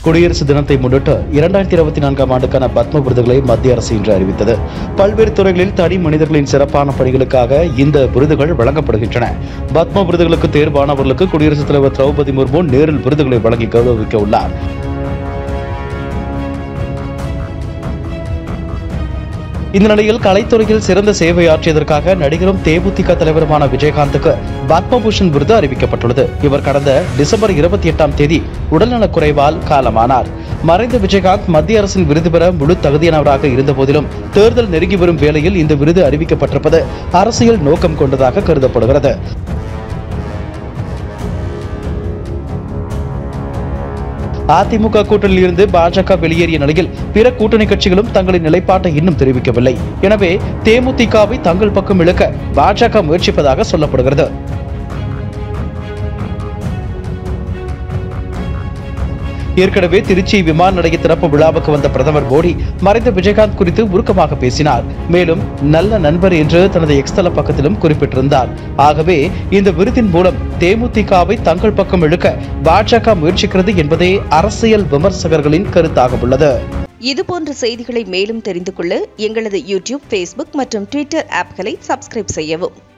குடியரசு தினத்தை முன்னிட்டு இரண்டாயிரத்தி இருபத்தி நான்காம் ஆண்டுக்கான பத்ம விருதுகளை மத்திய அரசு இன்று அறிவித்தது பல்வேறு துறைகளில் தனி மனிதர்களின் சிறப்பான பணிகளுக்காக இந்த விருதுகள் வழங்கப்படுகின்றன பத்ம விருதுகளுக்கு தேர்வானவர்களுக்கு குடியரசுத் தலைவர் திரௌபதி முர்மு நேரில் விருதுகளை வழங்கி கௌரவிக்க உள்ளார் இந்த நிலையில் கலைத்துறையில் சிறந்த சேவையாற்றியதற்காக நடிகரும் தேமுதிக தலைவருமான விஜயகாந்துக்கு பத்மபூஷன் விருது அறிவிக்கப்பட்டுள்ளது இவர் கடந்த டிசம்பர் இருபத்தி எட்டாம் தேதி உடல்நலக் குறைவால் காலமானார் மறைந்த விஜயகாந்த் மத்திய அரசின் விருது பெற முழு தகுதியானவராக இருந்த போதிலும் தேர்தல் நெருங்கி வரும் வேளையில் இந்த விருது அறிவிக்கப்பட்டிருப்பது அரசியல் நோக்கம் கொண்டதாக கருதப்படுகிறது அதிமுக கூட்டணியில் இருந்து பாஜக வெளியேறிய நிலையில் பிற கூட்டணி கட்சிகளும் தங்களின் நிலைப்பாட்டை இன்னும் தெரிவிக்கவில்லை எனவே தேமுதிகவை தங்கள் பக்கம் இழுக்க பாஜக முயற்சிப்பதாக சொல்லப்படுகிறது ஏற்கனவே திருச்சி விமான நிலைய திறப்பு விழாவுக்கு வந்த பிரதமர் மோடி மறைந்த விஜயகாந்த் குறித்து உருக்கமாக பேசினார் மேலும் நல்ல நண்பர் என்று தனது எக்ஸ்தல பக்கத்திலும் குறிப்பிட்டிருந்தார் ஆகவே இந்த விருதின் மூலம் தேமுதிகவை தங்கள் பக்கம் இழுக்க பாஜக முயற்சிக்கிறது என்பதே அரசியல் விமர்சகர்களின் கருத்தாக உள்ளது இதுபோன்ற செய்திகளை மேலும் தெரிந்து கொள்ள எங்களது யூடியூப் ஃபேஸ்புக் மற்றும் ட்விட்டர் ஆப்களை சப்ஸ்கிரைப் செய்யவும்